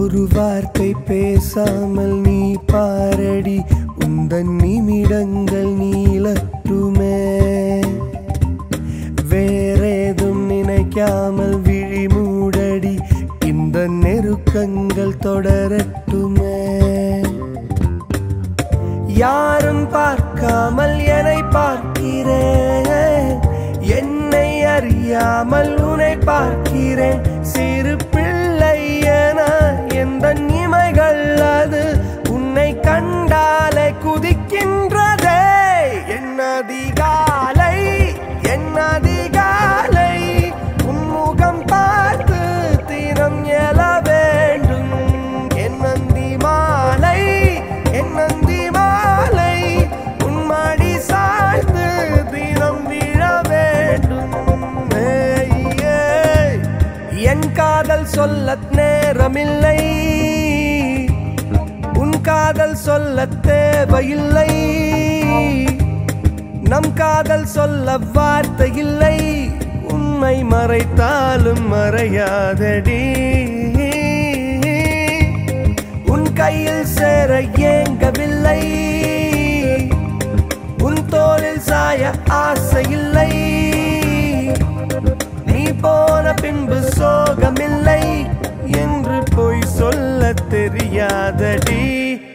ஒரு வார்த்தை பேசாமல் நீ பாரடி உந்தன் நிமிடங்கள் நீளட்டுமே வேறேதும் நினைக்காமல் விழி மூடடி இந்த நெருக்கங்கள் தொடரட்டுமே யாரும் பார்க்காமல் என்னை பார்க்கிறேன் என்னை அறியாமல் உன்னை பார்க்கிறேன் சிறு பிள்ளை என எந்த இமைகள் அது உன்னை கண்டாலே குதிக்கின்றதே என் அதிகாலை என் அதிகாலை உன் முகம் பார்த்து தினம் எழ வேண்டும் என் நந்தி மாலை என் நந்தி மாலை உன் மடி சாய்ந்து தினம் விழ வேண்டும் ஏய், ஏய். என் காதல் சொல்ல நேரமில்லை உன் காதல் சொல்ல தேவையில்லை நம் காதல் சொல்ல வார்த்தை இல்லை உண்மை மறைத்தாலும் மறையாதடி உன் கையில் சேர ஏங்கவில்லை உன் தோளில் சாய ஆசையில்லை நீ போன பின்பு சோகமில்லை என்று பொய் சொல்ல தெரியாதடி